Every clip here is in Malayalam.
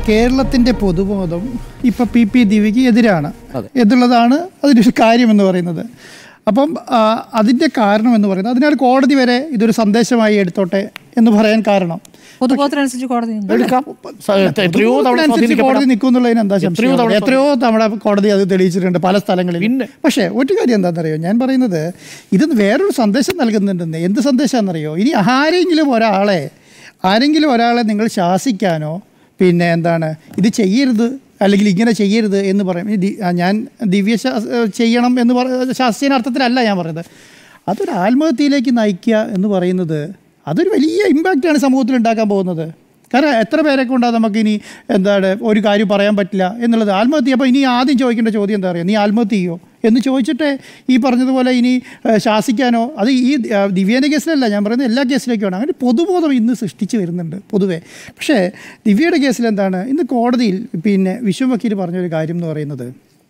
കേരളത്തിന്റെ പൊതുബോധം ഇപ്പൊ പി പി ദിവ്യക്ക് എതിരാണ് അതെ. എന്നുള്ളതാണ് അതിൻ്റെ ഒരു കാര്യം എന്ന് പറയുന്നത് അപ്പം ആ, അതിന്റെ കാരണം എന്ന് പറയുന്നത് അതിനാൽ കോടതി വരെ ഇതൊരു സന്ദേശമായി എടുത്തോട്ടെ എന്ന് പറയാൻ കാരണം പൊതുബോധത്തിനനുസരിച്ച് കോടതി നിന്നു. എടുക്കാം സ- എത്രയോ തവണ അതിനനുസരിച്ച് കോടതി സ്വാധീനിക്കപ്പെടാം. നിൽക്കുന്നുള്ളതിന് എന്താ എത്രയോ സംശയം തവണ എത്രയോ നമ്മുടെ കോടതി അത് തെളിയിച്ചിട്ടുണ്ട് പല സ്ഥലങ്ങളിൽ പിന്നെ. പക്ഷേ ഒരു കാര്യം എന്താണെന്നറിയോ ഞാൻ പറയുന്നത് ഇത് വേറൊരു സന്ദേശം നൽകുന്നുണ്ടെന്ന് എന്ത് സന്ദേശമാണെന്നറിയോ ഇനി ആരെങ്കിലും ഒരാളെ ആരെങ്കിലും ഒരാളെ നിങ്ങൾ ശാസിക്കാനോ പിന്നെ എന്താണ് ഇത് ചെയ്യരുത് അല്ലെങ്കിൽ ഇങ്ങനെ ചെയ്യരുത് എന്ന് പറയും ഈ ദി- ആ, ഞാൻ ദിവ്യ ശാ- ചെയ്യണം എന്ന് പറ ശാസ്ത്രീയ അർത്ഥത്തിലല്ല ഞാൻ പറയുന്നത് അതൊരു ആത്മഹത്യയിലേക്ക് നയിക്കുക എന്ന് പറയുന്നത് അതൊരു വലിയ ഇമ്പാക്റ്റാണ് സമൂഹത്തിൽ ഉണ്ടാക്കാൻ പോകുന്നത് കാരണം എത്ര പേരെ കൊണ്ടാണ് നമുക്ക് ഇനി എന്താണ് ഒരു കാര്യം പറയാൻ പറ്റില്ല എന്നുള്ളത് ആത്മഹത്യ അപ്പോൾ ഇനി ആദ്യം ചോദിക്കേണ്ട ചോദ്യം എന്താ പറയുക നീ ആത്മഹത്യ ചെയ്യോ എന്ന് ചോദിച്ചിട്ട് ഈ പറഞ്ഞതുപോലെ ഇനി ഏഹ്, ശാസിക്കാനോ അത് ഈ ഏഹ്, ദിവ്യേൻ്റെ കേസിലല്ല ഞാൻ പറയുന്നത് എല്ലാ കേസിലേക്കുമാണ് അങ്ങനെ പൊതുബോധം ഇന്ന് സൃഷ്ടിച്ച് വരുന്നുണ്ട് പൊതുവേ പക്ഷേ ദിവ്യയുടെ കേസിൽ എന്താണ് ഇന്ന് കോടതിയിൽ പിന്നെ വിശ്വം വക്കീൽ പറഞ്ഞൊരു കാര്യം എന്ന് പറയുന്നത്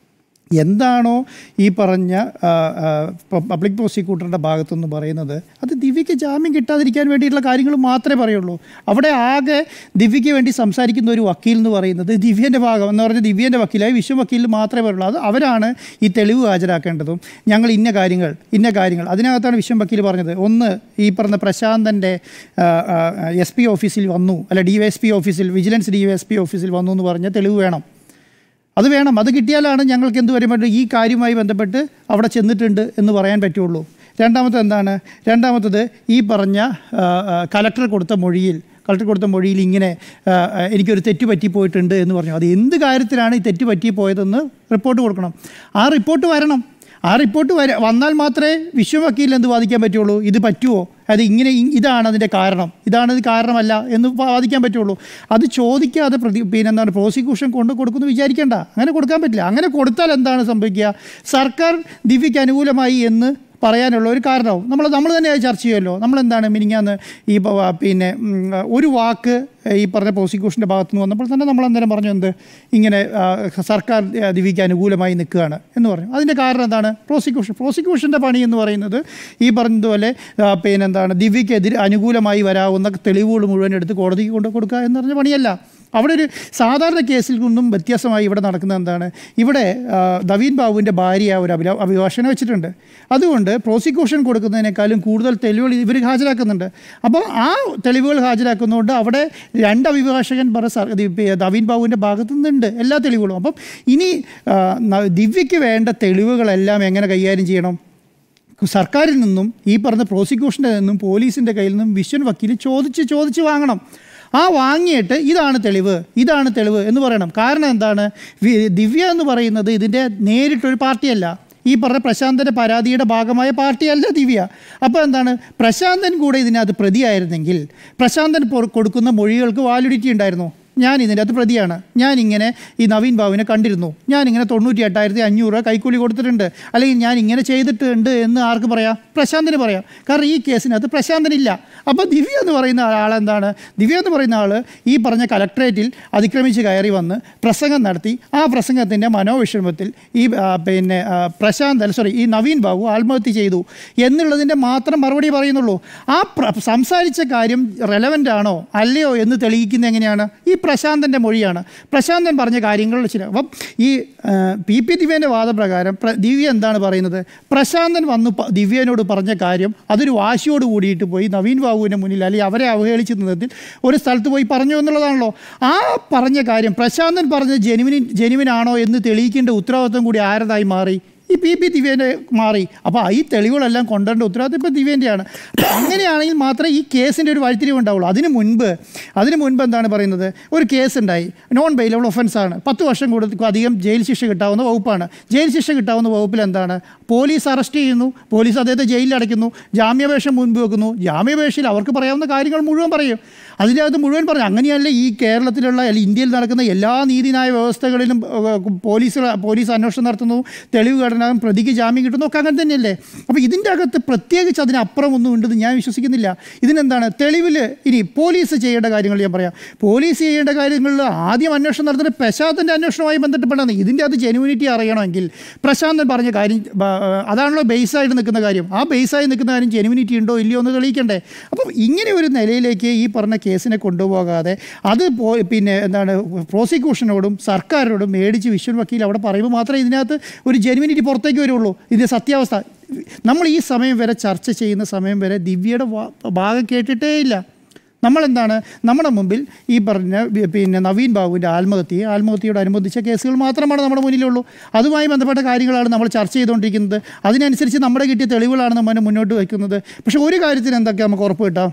എന്താണോ ഈ പറഞ്ഞ ആ, ആ, പ- പബ്ലിക് പ്രോസിക്യൂട്ടറുടെ ഭാഗത്തുനിന്ന് പറയുന്നത് അത് ദിവ്യയ്ക്ക് ജാമ്യം കിട്ടാതിരിക്കാൻ വേണ്ടിയിട്ടുള്ള കാര്യങ്ങൾ മാത്രമേ പറയുള്ളൂ അവിടെ ആകെ ദിവ്യയ്ക്ക് വേണ്ടി സംസാരിക്കുന്ന ഒരു വക്കീൽ എന്ന് പറയുന്നത് ദിവ്യൻ്റെ ഭാഗം എന്ന് പറഞ്ഞാൽ ദിവ്യൻ്റെ വക്കീലായി വിശ്വ വക്കീലിൽ മാത്രമേ പറയുള്ളൂ അത് അവരാണ് ഈ തെളിവ് ഹാജരാക്കേണ്ടതും ഞങ്ങൾ ഇന്ന കാര്യങ്ങൾ ഇന്ന കാര്യങ്ങൾ അതിനകത്താണ് വിശ്വം വക്കീൽ പറഞ്ഞത് ഒന്ന് ഈ പറഞ്ഞ പ്രശാന്തൻ്റെ എസ് പി ഓഫീസിൽ വന്നു അല്ല ഡി വൈ എസ് പി ഓഫീസിൽ vigilance D Y S P ഓഫീസിൽ വന്നു എന്ന് പറഞ്ഞ തെളിവ് വേണം അത് വേണം അത് കിട്ടിയാലാണ് ഞങ്ങൾക്ക് എന്ത് വരും പറ്റും ഈ കാര്യവുമായി ബന്ധപ്പെട്ട് അവിടെ ചെന്നിട്ടുണ്ട് എന്ന് പറയാൻ പറ്റുള്ളൂ രണ്ടാമത്തെ എന്താണ് രണ്ടാമത്തത് ഈ പറഞ്ഞ ആ, ആ, കലക്ടർ കൊടുത്ത മൊഴിയിൽ കളക്ടർ കൊടുത്ത മൊഴിയിൽ ഇങ്ങനെ ആ, ആ, എനിക്കൊരു തെറ്റ് പറ്റിപ്പോയിട്ടുണ്ട് എന്ന് പറഞ്ഞു അത് എന്ത് കാര്യത്തിലാണ് ഈ തെറ്റ് പറ്റിപ്പോയതെന്ന് റിപ്പോർട്ട് കൊടുക്കണം ആ റിപ്പോർട്ട് വരണം ആ റിപ്പോർട്ട് വര വന്നാൽ മാത്രമേ വിശ്വവക്കീലിൽ എന്ത് വാദിക്കാൻ പറ്റുള്ളൂ ഇത് പറ്റുമോ അത് ഇങ്ങനെ ഇ- ഇതാണ് അതിൻ്റെ കാരണം ഇതാണ് ഇത് കാരണമല്ല എന്ന് വാദിക്കാൻ പറ്റുള്ളൂ അത് ചോദിക്കാതെ പ്രതി പിന്നെ എന്താണ് പ്രോസിക്യൂഷൻ കൊണ്ട് കൊടുക്കുന്നു വിചാരിക്കേണ്ട അങ്ങനെ കൊടുക്കാൻ പറ്റില്ല അങ്ങനെ കൊടുത്താൽ എന്താണ് സംഭവിക്കുക സർക്കാർ ദിവ്യയ്ക്ക് അനുകൂലമായി എന്ന് പറയാനുള്ള ഒരു കാരണവും നമ്മൾ നമ്മൾ തന്നെ അത് ചർച്ച ചെയ്യുമല്ലോ നമ്മളെന്താണ് മിനിങ്ങാന്ന് ഈ പ- പിന്നെ ഉം, ഒരു വാക്ക് ഈ പറഞ്ഞ പ്രോസിക്യൂഷൻ്റെ ഭാഗത്ത് നിന്ന് വന്നപ്പോൾ തന്നെ നമ്മൾ അന്നേരം പറഞ്ഞു എന്ത് ഇങ്ങനെ ആ, സർക്കാർ ആ, ദിവ്യയ്ക്ക് അനുകൂലമായി നിൽക്കുകയാണ് എന്ന് പറഞ്ഞു അതിൻ്റെ കാരണം എന്താണ് പ്രോസിക്യൂഷൻ പ്രോസിക്യൂഷൻ്റെ പണി എന്ന് പറയുന്നത് ഈ പറഞ്ഞതുപോലെ ആ, പിന്നെ എന്താണ് ദിവ്യയ്ക്കെതിരെ അനുകൂലമായി വരാവുന്ന തെളിവുകൾ മുഴുവൻ എടുത്ത് കോടതിക്ക് കൊണ്ട് കൊടുക്കുക എന്ന് പറഞ്ഞ പണിയല്ല അവിടെ ഒരു സാധാരണ കേസിൽ നിന്നും വ്യത്യാസമായി ഇവിടെ നടക്കുന്നത് എന്താണ് ഇവിടെ ആ, നവീൻ ബാബുവിൻ്റെ ഭാര്യ ഒരു അഭില അഭിഭാഷകനെ വെച്ചിട്ടുണ്ട് അതുകൊണ്ട് പ്രോസിക്യൂഷൻ കൊടുക്കുന്നതിനേക്കാളും കൂടുതൽ തെളിവുകൾ ഇവർ ഹാജരാക്കുന്നുണ്ട് അപ്പോൾ ആ തെളിവുകൾ ഹാജരാക്കുന്നതുകൊണ്ട് അവിടെ രണ്ട് അഭിഭാഷകൻ പറ സർ- ഇത് ഇപ്പ- നവീൻ ബാബുവിൻ്റെ ഭാഗത്തു നിന്നുണ്ട് എല്ലാ തെളിവുകളും അപ്പം ഇനി ആ, ന- ദിവ്യയ്ക്ക് വേണ്ട തെളിവുകളെല്ലാം എങ്ങനെ കൈകാര്യം ചെയ്യണം സർക്കാരിൽ നിന്നും ഈ പറഞ്ഞ പ്രോസിക്യൂഷൻ്റെ നിന്നും പോലീസിൻ്റെ കയ്യിൽ നിന്നും വിശ്വൻ വക്കീൽ ചോദിച്ച് ചോദിച്ച് വാങ്ങണം ആ വാങ്ങിയിട്ട് ഇതാണ് തെളിവ് ഇതാണ് തെളിവ് എന്ന് പറയണം കാരണം എന്താണ് വി- ദിവ്യ എന്ന് പറയുന്നത് ഇതിൻ്റെ നേരിട്ടൊരു പാർട്ടിയല്ല ഈ പറഞ്ഞ പ്രശാന്തൻ്റെ പരാതിയുടെ ഭാഗമായ പാർട്ടിയല്ല ദിവ്യ അപ്പോൾ എന്താണ് പ്രശാന്തൻ കൂടെ ഇതിനകത്ത് പ്രതിയായിരുന്നെങ്കിൽ പ്രശാന്തൻ പൊ- കൊടുക്കുന്ന മൊഴികൾക്ക് വാലിഡിറ്റി ഉണ്ടായിരുന്നു ഞാൻ ഇതിൻ്റെ അകത്ത് പ്രതിയാണ് ഞാൻ ഇങ്ങനെ ഈ നവീൻ ബാബുവിനെ കണ്ടിരുന്നു ഞാൻ ഇങ്ങനെ തൊണ്ണൂറ്റി എട്ടായിരത്തി അഞ്ഞൂറ് രൂപ കൈക്കൂലി കൊടുത്തിട്ടുണ്ട് അല്ലെങ്കിൽ ഞാൻ ഇങ്ങനെ ചെയ്തിട്ടുണ്ട് എന്ന് ആർക്ക് പറയാം പ്രശാന്തിന് പറയാം കാരണം ഈ കേസിനകത്ത് പ്രശാന്തനില്ല അപ്പോൾ ദിവ്യ എന്ന് പറയുന്ന ആളെന്താണ് ദിവ്യ എന്ന് പറയുന്ന ആൾ ഈ പറഞ്ഞ കലക്ട്രേറ്റിൽ അതിക്രമിച്ച് കയറി വന്ന് പ്രസംഗം നടത്തി ആ പ്രസംഗത്തിൻ്റെ മനോവിഷമത്തിൽ ഈ ആ, പിന്നെ ആ, പ്രശാന്ത് അല്ല സോറി ഈ നവീൻ ബാബു ആത്മഹത്യ ചെയ്തു എന്നുള്ളതിൻ്റെ മാത്രം മറുപടി പറയുന്നുള്ളൂ ആ പ്ര സംസാരിച്ച കാര്യം റെലവൻ്റ് ആണോ അല്ലയോ എന്ന് തെളിയിക്കുന്നത് എങ്ങനെയാണ് ഈ പ്രശാന്തൻ്റെ മൊഴിയാണ് പ്രശാന്തൻ പറഞ്ഞ കാര്യങ്ങൾ ചില അപ്പം ഈ ആ, പി പി ദിവ്യൻ്റെ വാദപ്രകാരം പ്ര ദിവ്യ എന്താണ് പറയുന്നത് പ്രശാന്തൻ വന്ന് പ- ദിവ്യനോട് പറഞ്ഞ കാര്യം അതൊരു വാശിയോട് കൂടിയിട്ട് പോയി നവീൻ ബാബുവിൻ്റെ മുന്നിൽ അല്ലെങ്കിൽ അവരെ അവഹേളിച്ച് നിന്നതിൽ ഒരു സ്ഥലത്ത് പോയി പറഞ്ഞു എന്നുള്ളതാണല്ലോ ആ പറഞ്ഞ കാര്യം പ്രശാന്തൻ പറഞ്ഞത് ജെനുവിൻ ജെനുവിനാണോ എന്ന് തെളിയിക്കേണ്ട ഉത്തരവാദിത്വം കൂടി ആരതായി മാറി ഈ പി പി ദിവ്യേൻ്റെ മാറി അപ്പോൾ ഈ തെളിവുകളെല്ലാം കൊണ്ടുവരേണ്ട ഉത്തരവാദിത്വം ഇപ്പോൾ ദിവ്യേൻ്റെയാണ് അപ്പോൾ അങ്ങനെയാണെങ്കിൽ മാത്രമേ ഈ കേസിൻ്റെ ഒരു വഴിത്തിരിവ് ഉണ്ടാവുള്ളൂ അതിന് മുൻപ് അതിന് മുൻപ് എന്താണ് പറയുന്നത് ഒരു കേസ് ഉണ്ടായി നോൺ ബെയിലബിൾ ഒഫൻസ് ആണ് പത്ത് വർഷം കൂടുതൽ അധികം ജയിൽ ശിക്ഷ കിട്ടാവുന്ന വകുപ്പാണ് ജയിൽ ശിക്ഷ കിട്ടാവുന്ന വകുപ്പിൽ എന്താണ് പോലീസ് അറസ്റ്റ് ചെയ്യുന്നു പോലീസ് അദ്ദേഹത്തെ ജയിലിൽ അടയ്ക്കുന്നു ജാമ്യാപേക്ഷ മുൻപ് വെക്കുന്നു ജാമ്യാപേക്ഷയിൽ അവർക്ക് പറയാവുന്ന കാര്യങ്ങൾ മുഴുവൻ പറയും അതിൻ്റെ അകത്ത് മുഴുവൻ പറഞ്ഞു അങ്ങനെയല്ല ഈ കേരളത്തിലുള്ള അല്ലെങ്കിൽ ഇന്ത്യയിൽ നടക്കുന്ന എല്ലാ നീതിന്യായ വ്യവസ്ഥകളിലും ഏഹ്, പോലീസ് പോലീസ് അന്വേഷണം നടത്തുന്നു തെളിവ് മണിക്കൂറിനകം പ്രതിക്ക് ജാമ്യം കിട്ടുന്നൊക്കെ അങ്ങനെ തന്നെയല്ലേ അപ്പോൾ ഇതിൻ്റെ അകത്ത് പ്രത്യേകിച്ച് അതിനപ്പുറം ഒന്നും ഉണ്ടെന്ന് ഞാൻ വിശ്വസിക്കുന്നില്ല ഇതിനെന്താണ് തെളിവിൽ ഇനി പോലീസ് ചെയ്യേണ്ട കാര്യങ്ങൾ ഞാൻ പറയാം പോലീസ് ചെയ്യേണ്ട കാര്യങ്ങളിൽ ആദ്യം അന്വേഷണം നടത്തിയിട്ട് പ്രശാന്തിൻ്റെ അന്വേഷണവുമായി ബന്ധപ്പെട്ടതാണ് ഇതിൻ്റെ അത് ജെനുവിനിറ്റി അറിയണമെങ്കിൽ പ്രശാന്തൻ പറഞ്ഞ കാര്യം ബ- അതാണല്ലോ ബേസായിട്ട് നിൽക്കുന്ന കാര്യം ആ ബേസായി നിൽക്കുന്ന കാര്യം ജെനുവിനിറ്റി ഉണ്ടോ ഇല്ലയോ എന്ന് തെളിയിക്കണ്ടേ അപ്പം ഇങ്ങനെ ഒരു നിലയിലേക്ക് ഈ പറഞ്ഞ കേസിനെ കൊണ്ടുപോകാതെ അത് പോ- പിന്നെ എന്താണ് പ്രോസിക്യൂഷനോടും സർക്കാരിനോടും മേടിച്ച് വിശ്വൻ വക്കീൽ അവിടെ പറയുമ്പോൾ മാത്രമേ ഇതിനകത്ത് ഒരു ജെനുവിനിറ്റി പുറത്തേക്ക് വരുള്ളൂ ഇതിൻ്റെ സത്യാവസ്ഥ നമ്മൾ ഈ സമയം വരെ ചർച്ച ചെയ്യുന്ന സമയം വരെ ദിവ്യയുടെ വാ- ഭാഗം കേട്ടിട്ടേ ഇല്ല നമ്മളെന്താണ് നമ്മുടെ മുമ്പിൽ ഈ പറഞ്ഞ വി- പിന്നെ നവീൻ ബാബുവിൻ്റെ ആത്മഹത്യ ആത്മഹത്യയോട് അനുബന്ധിച്ച കേസുകൾ മാത്രമാണ് നമ്മുടെ മുന്നിലുള്ളൂ അതുമായി ബന്ധപ്പെട്ട കാര്യങ്ങളാണ് നമ്മൾ ചർച്ച ചെയ്തുകൊണ്ടിരിക്കുന്നത് അതിനനുസരിച്ച് നമ്മുടെ കിട്ടിയ തെളിവുകളാണ് നമ്മൾ മുന്നോട്ട് വയ്ക്കുന്നത് പക്ഷേ ഒരു കാര്യത്തിന് എന്തൊക്കെ നമുക്ക് ഉറപ്പ് കിട്ടാം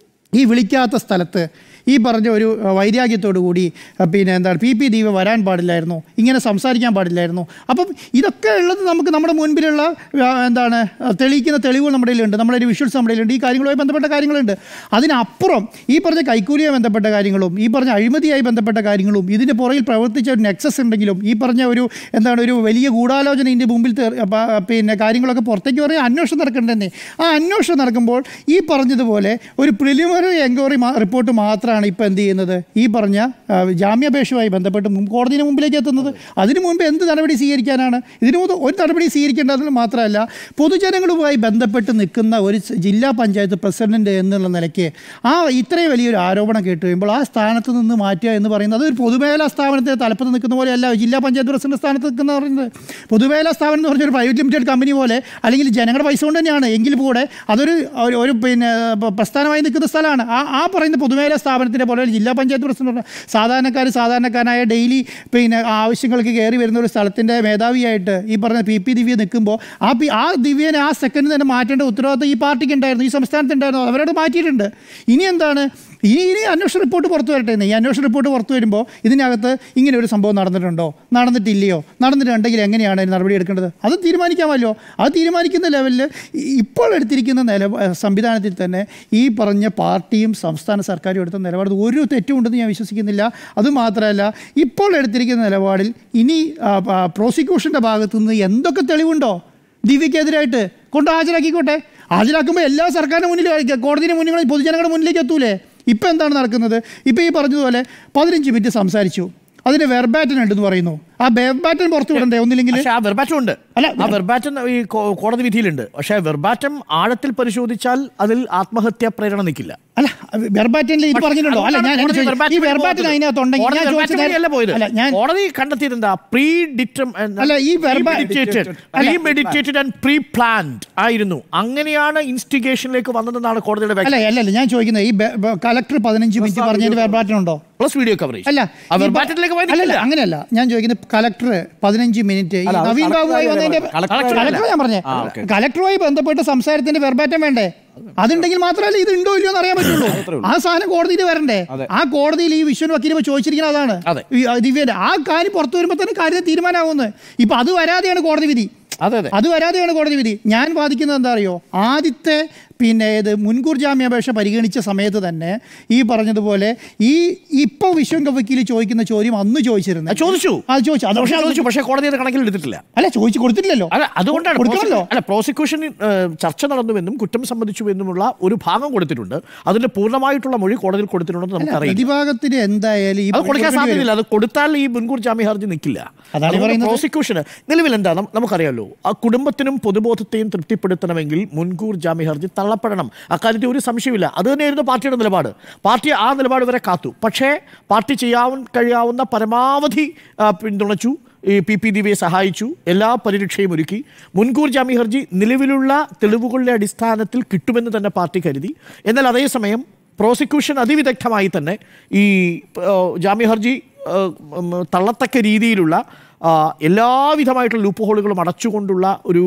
ഈ വിളിക്കാത്ത സ്ഥലത്ത് ഈ പറഞ്ഞ ഒരു അഹ്, വൈരാഗ്യത്തോടു കൂടി അഹ്, പിന്നെ എന്താണ് പി പി ദീപ വരാൻ പാടില്ലായിരുന്നു ഇങ്ങനെ സംസാരിക്കാൻ പാടില്ലായിരുന്നു അപ്പം ഇതൊക്കെ ഉള്ളത് നമുക്ക് നമ്മുടെ മുൻപിലുള്ള ആ, എന്താണ് അഹ്, തെളിയിക്കുന്ന തെളിവുകൾ നമ്മുടെ കയ്യിലുണ്ട് നമ്മുടെ ഒരു വിഷ്വൽസ് നമ്മുടെ കയ്യിലുണ്ട് ഈ കാര്യങ്ങളുമായി ബന്ധപ്പെട്ട കാര്യങ്ങളുണ്ട് അതിനപ്പുറം ഈ പറഞ്ഞ കൈക്കൂലിയുമായി ബന്ധപ്പെട്ട കാര്യങ്ങളും ഈ പറഞ്ഞ അഴിമതിയായി ബന്ധപ്പെട്ട കാര്യങ്ങളും ഇതിൻ്റെ പുറകിൽ പ്രവർത്തിച്ച ഒരു നെക്സസ് ഉണ്ടെങ്കിലും ഈ പറഞ്ഞ ഒരു എന്താണ് ഒരു വലിയ ഗൂഢാലോചന ഇതിൻ്റെ മുമ്പിൽ തെറി- പ- പിന്നെ കാര്യങ്ങളൊക്കെ പുറത്തേക്ക് പറയാൻ അന്വേഷണം നടക്കണ്ടെന്നേ ആ അന്വേഷണം നടക്കുമ്പോൾ ഈ പറഞ്ഞതുപോലെ ഒരു പ്രിലിമിനറി എൻക്വയറി റിപ്പോർട്ട് മാത്രമാണ് ഇപ്പോൾ എന്ത് ചെയ്യുന്നത് ഈ പറഞ്ഞ ആ, ജാമ്യാപേക്ഷയുമായി ബന്ധപ്പെട്ട് മുമ്പ് കോടതിന് മുമ്പിലേക്ക് എത്തുന്നത് അതിനു മുമ്പ് എന്ത് നടപടി സ്വീകരിക്കാനാണ് ഇതിനു മുമ്പ് ഒരു നടപടി സ്വീകരിക്കേണ്ടതിന് മാത്രമല്ല പൊതുജനങ്ങളുമായി ബന്ധപ്പെട്ട് നിൽക്കുന്ന ഒരു സ- ജില്ലാ പഞ്ചായത്ത് പ്രസിഡന്റ് എന്നുള്ള നിലയ്ക്ക് ആ ഇത്രയും വലിയൊരു ആരോപണം കേട്ട് കഴിയുമ്പോൾ ആ സ്ഥാനത്ത് നിന്ന് മാറ്റുക എന്ന് പറയുന്നത് അതൊരു പൊതുമേഖലാ സ്ഥാപനത്തെ തലപ്പത്ത് നിൽക്കുന്ന പോലെയല്ല ജില്ലാ പഞ്ചായത്ത് പ്രസിഡന്റ് സ്ഥാനത്ത് നിൽക്കുന്ന പറയുന്നത് പൊതുമേഖലാ സ്ഥാപനം എന്ന് പറഞ്ഞൊരു പ്രൈവറ്റ് ലിമിറ്റഡ് കമ്പനി പോലെ അല്ലെങ്കിൽ ജനങ്ങളുടെ പൈസ കൊണ്ട് തന്നെയാണ് എങ്കിൽ കൂടെ അതൊരു ഒരു- ഒരു പിന്നെ പ- പ്രസ്ഥാനമായി നിൽക്കുന്ന സ്ഥലമാണ് ആ ആ പറയുന്ന പൊതുമേഖലാ സ്ഥാപനത്തിൻ്റെ പോലെ ഒരു ജില്ലാ പഞ്ചായത്ത് പ്രസിഡന്റ് പറഞ്ഞാൽ സാധാരണക്കാർ സാധാരണക്കാരനായ ഡെയിലി പിന്നെ ആവശ്യങ്ങൾക്ക് കയറി വരുന്ന ഒരു സ്ഥലത്തിൻ്റെ മേധാവിയായിട്ട് ഈ പറഞ്ഞ പി പി ദിവ്യ നിൽക്കുമ്പോൾ ആ പി ആ ദിവ്യനെ ആ സെക്കൻഡ് തന്നെ മാറ്റേണ്ട ഉത്തരവാദിത്വം ഈ പാർട്ടിക്ക് ഉണ്ടായിരുന്നു ഈ സംസ്ഥാനത്ത് ഉണ്ടായിരുന്നു അവരോട് മാറ്റിയിട്ടുണ്ട് ഇനി എന്താണ് ഇനി ഇനി അന്വേഷണ റിപ്പോർട്ട് പുറത്തു വരട്ടെ എന്ന്. ഈ അന്വേഷണ റിപ്പോർട്ട് പുറത്തു വരുമ്പോൾ ഇതിനകത്ത് ഇങ്ങനെ ഒരു സംഭവം നടന്നിട്ടുണ്ടോ നടന്നിട്ടില്ലയോ നടന്നിട്ടുണ്ടെങ്കിൽ എങ്ങനെയാണ് അതിന് നടപടി എടുക്കേണ്ടത് അത് തീരുമാനിക്കാമല്ലോ അത് തീരുമാനിക്കുന്ന ലെവലിൽ ഇപ്പോൾ എടുത്തിരിക്കുന്ന നില സംവിധാനത്തിൽ തന്നെ ഈ പറഞ്ഞ പാർട്ടിയും സംസ്ഥാന സർക്കാരും എടുത്ത നിലപാട് ഒരു തെറ്റും ഉണ്ടെന്ന് ഞാൻ വിശ്വസിക്കുന്നില്ല അതുമാത്രമല്ല ഇപ്പോൾ എടുത്തിരിക്കുന്ന നിലപാടിൽ ഇനി പ്രോസിക്യൂഷൻ്റെ ഭാഗത്തു നിന്ന് എന്തൊക്കെ തെളിവുണ്ടോ ദിവ്യക്കെതിരായിട്ട് കൊണ്ട് ഹാജരാക്കിക്കോട്ടെ ഹാജരാക്കുമ്പോൾ എല്ലാ സർക്കാരിൻ്റെ മുന്നിൽ കോടതിയുടെ മുന്നിൽ പൊതുജനങ്ങളുടെ മുന്നിലേക്ക് എത്തൂലേ ഇപ്പം എന്താണ് നടക്കുന്നത് ഇപ്പം ഈ പറഞ്ഞതുപോലെ പതിനഞ്ച് മിനിറ്റ് സംസാരിച്ചു അതിന് വെർബാറ്റൻ ഉണ്ടെന്ന് പറയുന്നു ആ വെർബാറ്റൻ പുറത്തു വിടണ്ടേ ഒന്നില്ലെങ്കിൽ പക്ഷെ ആ വെർബാറ്റം ഉണ്ട് അല്ല, ആ വെർബാറ്റം ഈ കോ- കോടതി വിധിയിലുണ്ട് പക്ഷേ വെർബാറ്റം ആഴത്തിൽ പരിശോധിച്ചാൽ അതിൽ ആത്മഹത്യാ പ്രേരണ നിൽക്കില്ല അല്ല വെർബാറ്റനിൽ ഇത് പറഞ്ഞിട്ടുണ്ടോ അല്ല ഞാൻ കോടതി ചോദിച്ചത്, വെർബാറ്റം ഈ വെർബാറ്റൻ പോകുന്നത്. അതിനകത്തുണ്ടെങ്കിൽ കോടതി ഞാൻ വെർബാറ്റം ചോദിച്ചത് വഴിയല്ല പോയത് അല്ല ഞാൻ കോടതി കണ്ടെത്തിയത് എന്താ പ്രീ ഡിറ്റം അല്ല, ഈ വെർബ- premeditated and preplanned ആയിരുന്നു അങ്ങനെയാണ് ഇൻസ്റ്റിഗേഷനിലേക്ക് വന്നതെന്നാണ് കോടതിയുടെ അല്ല അല്ല അല്ല ഞാൻ ചോദിക്കുന്നത് ഈ കളക്ടർ പതിനഞ്ച് മിനിറ്റ് പറഞ്ഞതിന് വെർബാറ്റൻ ഉണ്ടോ പ്ലസ് വീഡിയോ കവറേജ് അല്ല ആ ഈ പ- വെർബാറ്റത്തിലേക്ക് പോയി അല്ലല്ല നിൽക്കില്ല. അങ്ങനെയല്ല ഞാൻ ചോദിക്കുന്നത് കലക്ടർ പതിനഞ്ച് മിനിറ്റ് ഈ അല്ല, അത് നവീൻ ബാബുമായി കളക്ടറുമായി വന്നതിന്റെ കളക്ടർ കളക്ടർ ഞാൻ പറഞ്ഞേ ആ, ഓക്കേ. കലക്ടറുമായി ബന്ധപ്പെട്ട സംസാരത്തിന്റെ വെർബാറ്റം വേണ്ടേ അതുണ്ടെങ്കിൽ മാത്രമല്ല ഇത് ഉണ്ടോ ഇല്ലയോ എന്ന് അറിയാൻ പറ്റുള്ളൂ ആ സാധനം കോടതിയിൽ വരണ്ടേ ആ കോടതിയിൽ ഈ വിശ്വൻ വക്കീൽ ചോദിച്ചിരിക്കുന്നത് അതാണ് അതെ. ഈ ദിവ്യന്റെ ആ കാര്യം പുറത്തു വരുമ്പോൾ തന്നെ കാര്യം തീരുമാനമാവുന്നത് ഇപ്പൊ അത് വരാതെയാണ് കോടതി വിധി അതെ അതെ അത് വരാതെയാണ് കോടതി വിധി ഞാൻ വാദിക്കുന്നത് എന്താ അറിയോ ആദ്യത്തെ പിന്നെ ഇത് മുൻകൂർ ജാമ്യാപേക്ഷ പരിഗണിച്ച സമയത്ത് തന്നെ ഈ പറഞ്ഞതുപോലെ ഈ ഇപ്പോൾ വിശ്വം വക്കീൽ ചോദിക്കുന്ന ചോദ്യം അന്ന് ചോദിച്ചിരുന്നു അത് ചോദിച്ചു. അത് ചോദിച്ചു അത് പക്ഷേ പക്ഷേ ചോദിച്ചു പക്ഷേ കോടതി അത് കണക്കിലെടുത്തിട്ടില്ല അല്ല ചോദിച്ചു കൊടുത്തിട്ടില്ലല്ലോ അല്ല അതുകൊണ്ടാണ് കൊടുക്കണമല്ലോ പ്രോസി- അല്ല പ്രോസിക്യൂഷൻ ഏഹ്, ചർച്ച നടന്നുവെന്നും കുറ്റം സംബന്ധിച്ചു എന്നുമുള്ള ഒരു ഭാഗം കൊടുത്തിട്ടുണ്ട് അതിന്റെ പൂർണ്ണമായിട്ടുള്ള മൊഴി കോടതിയിൽ കൊടുത്തിട്ടുണ്ടെന്ന് നമുക്കറിയില്ല പ്രതിഭാഗത്തിന് എന്തായാലും ഈ അത് കൊടുക്കാൻ കൊടുക്കേണ്ടി വരും. സാധ്യതയില്ല അത് കൊടുത്താൽ ഈ മുൻകൂർ ജാമ്യ ഹർജി നിൽക്കില്ല അതാണ് ഈ അതുകൊണ്ട് പറയുന്നത്. പ്രോസിക്യൂഷന് നിലവിൽ എന്താ നം- നമുക്കറിയാലോ ആ കുടുംബത്തിനും പൊതുബോധത്തെയും തൃപ്തിപ്പെടുത്തണമെങ്കിൽ മുൻകൂർ ജാമ്യ ഹർജി തള്ളപ്പെടണം അക്കാര്യത്തിൽ ഒരു സംശയമില്ല അത് തന്നെയായിരുന്നു പാർട്ടിയുടെ നിലപാട് പാർട്ടി ആ നിലപാട് വരെ കാത്തു പക്ഷേ പാർട്ടി ചെയ്യാൻ കഴിയാവുന്ന പരമാവധി ആ, പിന്തുണച്ചു ഈ പി പി ദിവ്യയെ സഹായിച്ചു എല്ലാ പരിരക്ഷയും ഒരുക്കി മുൻകൂർ ജാമ്യ ഹർജി നിലവിലുള്ള തെളിവുകളുടെ അടിസ്ഥാനത്തിൽ കിട്ടുമെന്ന് തന്നെ പാർട്ടി കരുതി എന്നാൽ അതേസമയം പ്രോസിക്യൂഷൻ അതിവിദഗ്ധമായി തന്നെ ഈ ആ, ജാമ്യ ഹർജി ആ, ഉം, തള്ളത്തക്ക രീതിയിലുള്ള ആ, എല്ലാവിധമായിട്ടുള്ള ലൂപ്പ് ഹോളുകളും അടച്ചുകൊണ്ടുള്ള ഒരു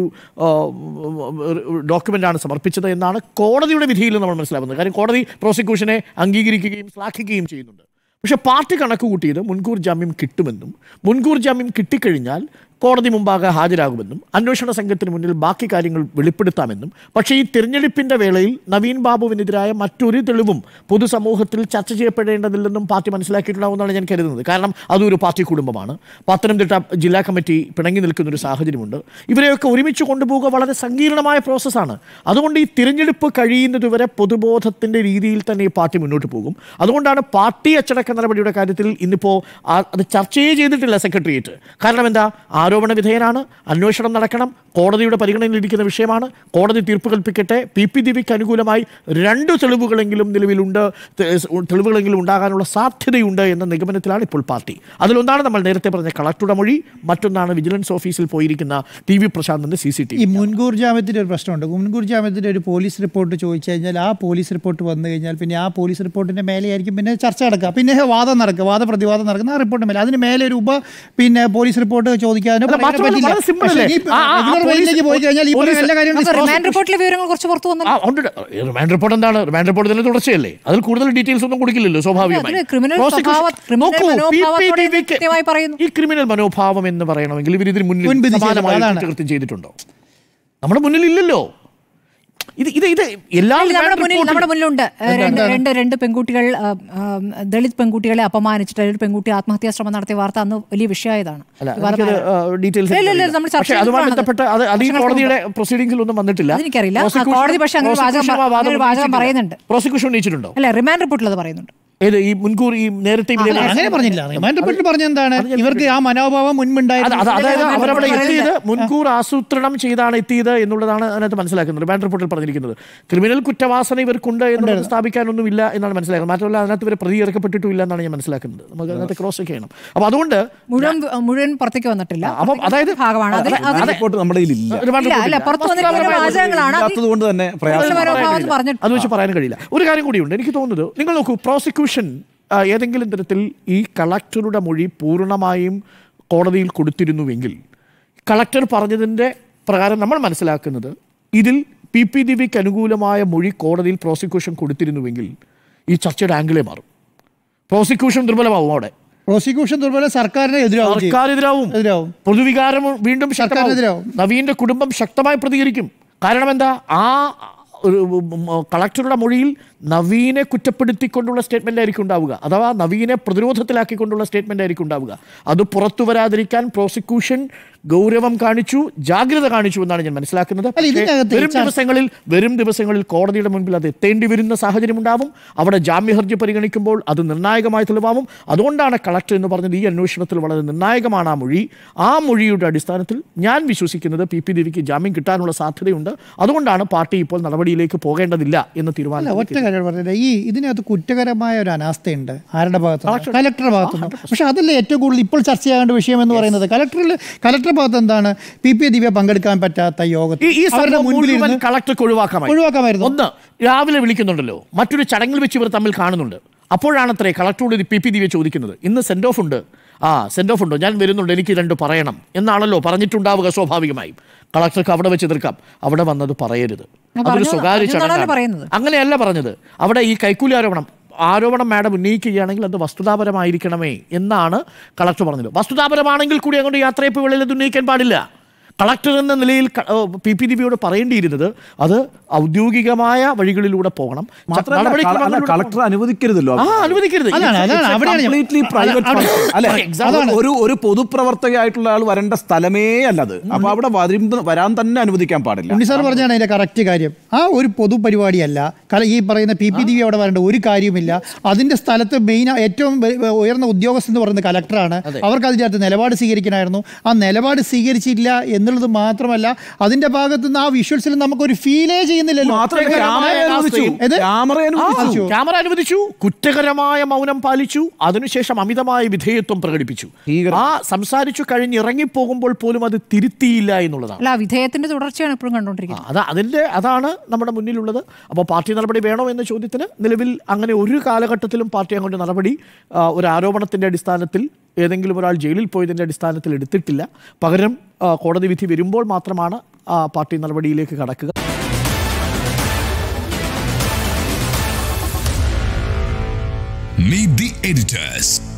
ഡോക്യുമെൻ്റാണ് സമർപ്പിച്ചത് എന്നാണ് കോടതിയുടെ വിധിയിൽ നമ്മൾ മനസ്സിലാക്കുന്നത് കാര്യം കോടതി പ്രോസിക്യൂഷനെ അംഗീകരിക്കുകയും ശ്ലാഘിക്കുകയും ചെയ്യുന്നുണ്ട് പക്ഷേ പാർട്ടി കണക്ക് കൂട്ടിയത് മുൻകൂർ ജാമ്യം കിട്ടുമെന്നും മുൻകൂർ ജാമ്യം കിട്ടിക്കഴിഞ്ഞാൽ കോടതി മുമ്പാകെ ഹാജരാകുമെന്നും അന്വേഷണ സംഘത്തിന് മുന്നിൽ ബാക്കി കാര്യങ്ങൾ വെളിപ്പെടുത്താമെന്നും പക്ഷേ ഈ തിരഞ്ഞെടുപ്പിന്റെ വേളയിൽ നവീൻ ബാബുവിനെതിരായ മറ്റൊരു തെളിവും പൊതുസമൂഹത്തിൽ ചർച്ച ചെയ്യപ്പെടേണ്ടതില്ലെന്നും പാർട്ടി മനസ്സിലാക്കിയിട്ടുണ്ടാവുമെന്നാണ് ഞാൻ കരുതുന്നത് കാരണം അതൊരു പാർട്ടി കുടുംബമാണ് പത്തനംതിട്ട ജില്ലാ കമ്മിറ്റി പിണങ്ങി നിൽക്കുന്ന ഒരു സാഹചര്യമുണ്ട് ഇവരെയൊക്കെ ഒരുമിച്ച് കൊണ്ടുപോകുക വളരെ സങ്കീർണമായ പ്രോസസ്സാണ് അതുകൊണ്ട് ഈ തിരഞ്ഞെടുപ്പ് കഴിയുന്നതുവരെ പൊതുബോധത്തിന്റെ രീതിയിൽ തന്നെ ഈ പാർട്ടി മുന്നോട്ട് പോകും അതുകൊണ്ടാണ് പാർട്ടി അച്ചടക്ക നടപടിയുടെ കാര്യത്തിൽ ഇന്നിപ്പോൾ അത് ചർച്ചയേ ചെയ്തിട്ടില്ല സെക്രട്ടേറിയറ്റ് കാരണം എന്താ ആരോപണ വിധേയനാണ് അന്വേഷണം നടക്കണം കോടതിയുടെ പരിഗണനയിലിരിക്കുന്ന വിഷയമാണ് കോടതി തീർപ്പ് കൽപ്പിക്കട്ടെ പി പി ദിവിക്ക് അനുകൂലമായി രണ്ട് തെളിവുകളെങ്കിലും നിലവിലുണ്ട് തെ- തെളിവുകളെങ്കിലും ഉണ്ടാകാനുള്ള സാധ്യതയുണ്ട് എന്ന നിഗമനത്തിലാണ് ഇപ്പോൾ പാർട്ടി അതിലൊന്നാണ് നമ്മൾ നേരത്തെ പറഞ്ഞ കളക്ടറുടെ മൊഴി മറ്റൊന്നാണ് വിജിലൻസ് ഓഫീസിൽ പോയിരിക്കുന്ന ടി വി പ്രശാന്തിന്റെ സി സി ടി ഈ മുൻകൂർ ജാമ്യത്തിൻ്റെ ഒരു പ്രശ്നമുണ്ട് മുൻകൂർ ജാമ്യത്തിൻ്റെ ഒരു പോലീസ് റിപ്പോർട്ട് ചോദിച്ചു കഴിഞ്ഞാൽ ആ പോലീസ് റിപ്പോർട്ട് വന്നു കഴിഞ്ഞാൽ പിന്നെ ആ പോലീസ് റിപ്പോർട്ടിൻ്റെ മേലെയായിരിക്കും പിന്നെ ചർച്ച നടക്കുക പിന്നെ വാദം നടക്കുക വാദപ്രതിവാദം നടക്കുന്ന ആ റിപ്പോർട്ടിന് മേലെ അതിന് മേലെ ഒരു ഉപ പിന്നെ പോലീസ് റിപ്പോർട്ട് ചോദിക്കാനോ അല്ല, പറയാനോ മാത്രമല്ല പറ്റില്ല. വളരെ simple പക്ഷേ അല്ലേ? ഈ ആ, ആ, ആ regular പോലീസ് വഴിയിലേക്ക് പോയി കഴിഞ്ഞാൽ ഈ പറയുന്ന പോലീസ് എല്ലാ കാര്യങ്ങളും നമുക്ക് disclose റിമാൻഡ് റിപ്പോർട്ടിലെ വിവരങ്ങൾ കുറച്ച് പുറത്തു വന്നു ആ ഉണ്ട് റിമാൻഡ് റിപ്പോർട്ട് എന്താണ് റിമാൻഡ് റിപ്പോർട്ട് തന്നെ തുടർച്ചയല്ലേ അതിൽ കൂടുതൽ ഡീറ്റെയിൽസ് ഒന്നും കൊടുക്കില്ലല്ലോ സ്വാഭാവികമായി അതിന് criminal Prosecution- സ്വഭാവ- criminal നോക്കൂ, മനോഭാവത്തോടെ PPTV ക്ക് കൃത്യമായി പറയുന്നു. ഈ ക്രിമിനൽ മനോഭാവം എന്ന് പറയണമെങ്കിൽ ഇവർ ഇതിന് മുന്നിൽ മുൻവിധി ചെയ്തു, സമാനമായ അതാണ്. കുറ്റകൃത്യം ചെയ്തിട്ടുണ്ടോ നമ്മുടെ മുന്നിൽ ഇല്ലല്ലോ ഇത് ഇത് ഇത് എല്ലാ അല്ല, നമ്മുടെ remand മുന്നിൽ report- നമ്മുടെ മുന്നിലുണ്ട് ഏഹ്, രണ്ട് രണ്ട് രണ്ട് പെൺകുട്ടികൾ ആ, ആ, ദളിത് പെൺകുട്ടികളെ അപമാനിച്ചിട്ട് ഒരു പെൺകുട്ടി ആത്മഹത്യാ ശ്രമം നടത്തിയ വാർത്ത അന്ന് വലിയ വിഷയമായതാണ് അല്ല ഈ വാർത്ത- എനിക്കത്, ആ, details ഇല്ല, ഇല്ല, എനിക്കറിയില്ല. നമ്മൾ ചർച്ച പക്ഷേ അതുമായി ചെയ്തതാണത്. ബന്ധപ്പെട്ട് അത് അത് ഈ വർഷങ്ങൾക്ക് കോടതിയുടെ പ്രൊസീഡിംഗ്സിൽ ഒന്നും വന്നിട്ടില്ല അതെനിക്കറിയില്ല. ആ, Prosecution- കോടതി പക്ഷേ അങ്ങനെ ഒരു വാചകം prosecution ആ പ- അങ്ങനെ ഒരു വാചകം ഉന്നയിച്ചിട്ടില്ല. പറയുന്നുണ്ട്. Prosecution ഉന്നയിച്ചിട്ടുണ്ടോ അല്ല റിമാൻഡ് റിപ്പോർട്ടിൽ അത് പറയുന്നുണ്ട് ഏത് ഈ മുൻകൂർ ഈ നേരത്തെ ആ, ഇതിലെ- അങ്ങനെ പറഞ്ഞില്ല റിമാൻഡ് റിപ്പോർട്ടിൽ പറഞ്ഞ എന്താണ് ഇവർക്ക് ആ മനോഭാവം അത് മുൻപുണ്ടായിരുന്നു അത് അതായത് റിമാൻഡ് അവരവിടെ റിപ്പോർട്ടിൽ എത്തിയത് പറയുന്നത്. മുൻകൂർ ആസൂത്രണം ചെയ്താണ് എത്തിയത് എന്നുള്ളതാണ് അതിനകത്ത് മനസ്സിലാക്കുന്നത് റിമാൻഡ് റിപ്പോർട്ടിൽ പറഞ്ഞിരിക്കുന്നത് ക്രിമിനൽ കുറ്റവാസന ഇവർക്കുണ്ട് എന്നുള്ളത് സ്ഥാപിക്കാനൊന്നുമില്ല എന്നാണ് മനസ്സിലാക്കുന്നത് മാത്രമല്ല അതിനകത്ത് ഇവർ പ്രതി ഇറക്കപ്പെട്ടിട്ടുമില്ല എന്നാണ് ഞാൻ മനസ്സിലാക്കുന്നത് നമുക്ക് അതിനകത്ത് ക്രോസ് ചെക്ക് ചെയ്യണം അപ്പോൾ അതുകൊണ്ട് മുഴുവൻ മുഴുവൻ പുറത്തേക്ക് വന്നിട്ടില്ല അപ്പം അതായത് ഭാഗമാണ് അതിൽ അതായത് അതിൽ റിപ്പോർട്ട് നമ്മുടെ കയ്യിലില്ല റിമാൻഡ് ഇല്ല, അല്ല, റിപ്പോർട്ടില്ല. പുറത്ത് വന്നിരിക്കുന്ന വാചകങ്ങളാണ് അതിൽ ഇല്ലാത്തത് കൊണ്ട് തന്നെ പ്രയാസം മനോഭാവം എന്ന് പറഞ്ഞിട്ട് അത് വെച്ച് പറയാൻ കഴിയില്ല ഒരു കാര്യം കൂടിയുണ്ട് എനിക്ക് തോന്നുന്നത് നിങ്ങൾ നോക്കൂ പ്രോസിക്യൂഷൻ ആ, ഏതെങ്കിലും തരത്തിൽ ഈ കളക്ടറുടെ മൊഴി പൂർണ്ണമായും കോടതിയിൽ കൊടുത്തിരുന്നുവെങ്കിൽ കളക്ടർ പറഞ്ഞതിൻ്റെ പ്രകാരം നമ്മൾ മനസ്സിലാക്കുന്നത് ഇതിൽ പി പി ദിവിക്ക് അനുകൂലമായ മൊഴി കോടതിയിൽ പ്രോസിക്യൂഷൻ കൊടുത്തിരുന്നുവെങ്കിൽ ഈ ചർച്ചയുടെ ആംഗിളേ മാറും പ്രോസിക്യൂഷൻ ദുർബലമാവും അവിടെ പ്രോസിക്യൂഷൻ ദുർബല സർക്കാരിനെ എതിരാവും ചെയ്യും. സർക്കാരെതിരാവും എതിരാവും പൊതുവികാരം വീണ്ടും ശക്തമാവും സർക്കാരിനെതിരാവും. നവീന്റെ കുടുംബം ശക്തമായി പ്രതികരിക്കും കാരണം എന്താ ആ ഒരു ഉം, കളക്ടറുടെ മൊഴിയിൽ നവീനെ കുറ്റപ്പെടുത്തിക്കൊണ്ടുള്ള സ്റ്റേറ്റ്മെന്റ് ആയിരിക്കും ഉണ്ടാവുക അഥവാ നവീനെ പ്രതിരോധത്തിലാക്കിക്കൊണ്ടുള്ള സ്റ്റേറ്റ്മെന്റ് ആയിരിക്കും ഉണ്ടാവുക അത് പുറത്തു വരാതിരിക്കാൻ പ്രോസിക്യൂഷൻ ഗൗരവം കാണിച്ചു ജാഗ്രത കാണിച്ചു എന്നാണ് ഞാൻ മനസ്സിലാക്കുന്നത് അല്ല, പക്ഷേ ഇതിനകത്ത് വരും ചർച്ച- ദിവസങ്ങളിൽ വരും ദിവസങ്ങളിൽ കോടതിയുടെ മുൻപിൽ അത് എത്തേണ്ടി വരുന്ന സാഹചര്യം ഉണ്ടാവും അവിടെ ജാമ്യഹർജി പരിഗണിക്കുമ്പോൾ അത് നിർണായകമായ തെളിവാവും അതുകൊണ്ടാണ് കളക്ടർ എന്ന് പറഞ്ഞത് ഈ അന്വേഷണത്തിൽ വളരെ നിർണായകമാണ് ആ മൊഴി ആ മൊഴിയുടെ അടിസ്ഥാനത്തിൽ ഞാൻ വിശ്വസിക്കുന്നത് പി പി ദേവിക്ക് ജാമ്യം കിട്ടാനുള്ള സാധ്യതയുണ്ട് അതുകൊണ്ടാണ് പാർട്ടി ഇപ്പോൾ നടപടിയിലേക്ക് പോകേണ്ടതില്ല എന്ന് അല്ല തീരുമാനം ഒറ്റ കാര്യം പറഞ്ഞത് ഈ ഇതിനകത്ത് കുറ്റകരമായ ഒരു അനാസ്ഥയുണ്ട് ആരുടെ ഭാഗത്ത് കലക്ടറുടെ ഭാഗത്തുനിന്ന് പക്ഷെ അതല്ലേ ഏറ്റവും കൂടുതൽ ഇപ്പോൾ ചർച്ച ചെയ്യേണ്ട വിഷയം എന്ന് പറയുന്നത് കലക്ടറിൽ കലക്ടറുടെ ഭാഗത്ത് എന്താണ് പി പി ദിവ്യ പങ്കെടുക്കാൻ പറ്റാത്ത യോഗത്തിൽ ഈ ഈ അവരുടെ സംഭവം മുൻപിൽ മുഴുവൻ ഇരുന്ന് കളക്ടർക്ക് ഒഴിവാക്കാമായി ഒഴിവാക്കാമായിരുന്നു. ഒന്ന് രാവിലെ വിളിക്കുന്നുണ്ടല്ലോ മറ്റൊരു ചടങ്ങിൽ വെച്ച് ഇവർ തമ്മിൽ കാണുന്നുണ്ട് അപ്പോഴാണത്രേ കളക്ടറോട് ഇത് പി പി ദിവ്യ ചോദിക്കുന്നത് ഇന്ന് സെൻഡ് ഓഫ് ഉണ്ട് ആ സെൻഡ് ഓഫ് ഉണ്ടോ ഞാൻ വരുന്നുണ്ട് എനിക്ക് രണ്ട് പറയണം എന്നാണല്ലോ പറഞ്ഞിട്ടുണ്ടാവുക സ്വാഭാവികമായും കളക്ടർക്ക് അവിടെ വെച്ച് എതിർക്കാം അവിടെ വന്നത് പറയരുത് അതൊരു പറഞ്ഞു- സ്വകാര്യ പറഞ്ഞതാണല്ലോ ചടങ്ങാണ് പറയുന്നത്. അങ്ങനെയല്ല പറഞ്ഞത് അവിടെ ഈ കൈക്കൂലി ആരോപണം ആരോപണം മാഡം ഉന്നയിക്കുകയാണെങ്കിൽ അത് വസ്തുതാപരമായിരിക്കണമേ എന്നാണ് കളക്ടർ പറഞ്ഞത് വസ്തുതാപരമാണെങ്കിൽ കൂടി അങ്ങോട്ട് യാത്രയപ്പുകളിൽ അത് ഉന്നയിക്കാൻ പാടില്ല കളക്ടർ എന്ന നിലയിൽ ക- ഏഹ് പി പി ദിബിയോട് പറയേണ്ടിയിരുന്നത് അത് ഔദ്യോഗികമായ വഴികളിലൂടെ പോകണം ച- മാത്രമല്ല നടപടിക്രമങ്ങളിലൂടെ അല്ല, കളക്ടർ അനുവദിക്കരുതല്ലോ ആ അനുവദിക്കരുത് അതാണ്, അതാണ്, അവിടെയാണ് ഞാൻ- കംപ്ലീറ്റ്ലി പ്രൈവറ്റ് അത് അല്ലെ Exactly. ഒരു ഒരു പൊതുപ്രവർത്തകയായിട്ടുള്ള ആൾ വരേണ്ട സ്ഥലമേ അല്ലത് അപ്പൊ അവിടെ വരും- വരാൻ തന്നെ അനുവദിക്കാൻ പാടില്ല ഉണ്ണി സാർ പറഞ്ഞാണ് അതിന്റെ കറക്റ്റ് കാര്യം ആ ഒരു പൊതുപരിപാടിയല്ല കല ഈ പറയുന്ന പി പി ദിവ്യ അവിടെ വരേണ്ട ഒരു കാര്യമില്ല അതിന്റെ സ്ഥലത്ത് മെയിൻ ഏറ്റവും വ- വ- ഉയർന്ന ഉദ്യോഗസ്ഥൻ എന്ന് പറയുന്നത് കലക്ടറാണ് അവർക്ക് അതിൻ്റെ അകത്ത് നിലപാട് സ്വീകരിക്കണമായിരുന്നു ആ നിലപാട് സ്വീകരിച്ചില്ല എന്നുള്ളത് മാത്രമല്ല അതിന്റെ ഭാഗത്ത് നിന്ന് ആ വിഷ്വൽസിൽ നമുക്കൊരു ഫീലേ ചെയ്യുന്നില്ലല്ലോ മാത്രമല്ല ക്യാമറ കുറ്റകരമായ അനുവദിച്ചു ഏത്? ക്യാമറ അനുവദിച്ചു ആ, ക്യാമറ അനുവദിച്ചു കുറ്റകരമായ മൗനം പാലിച്ചു അതിനുശേഷം അമിതമായ വിധേയത്വം പ്രകടിപ്പിച്ചു ഭീകരം. ആ സംസാരിച്ചു കഴിഞ്ഞ് ഇറങ്ങിപ്പോകുമ്പോൾ പോലും അത് തിരുത്തിയില്ല എന്നുള്ളതാണ് അല്ല ആ വിധേയത്തിന്റെ തുടർച്ചയാണ് എപ്പോഴും ആ, കണ്ടുകൊണ്ടിരിക്കുന്നത് അത് അതിൻ്റെ അതാണ് നമ്മുടെ മുന്നിലുള്ളത് അപ്പോൾ പാർട്ടി നടപടി വേണോ എന്ന ചോദ്യത്തിന് നിലവിൽ അങ്ങനെ ഒരു കാലഘട്ടത്തിലും പാർട്ടി അങ്ങോട്ട് നടപടി ആ, ഒരു ആരോപണത്തിൻ്റെ അടിസ്ഥാനത്തിൽ ഏതെങ്കിലും ഒരാൾ ജയിലിൽ പോയതിൻ്റെ അടിസ്ഥാനത്തിൽ എടുത്തിട്ടില്ല പകരം ആ, കോടതി വിധി വരുമ്പോൾ മാത്രമാണ് ആ, പാർട്ടി നടപടിയിലേക്ക് കടക്കുക Meet the editors.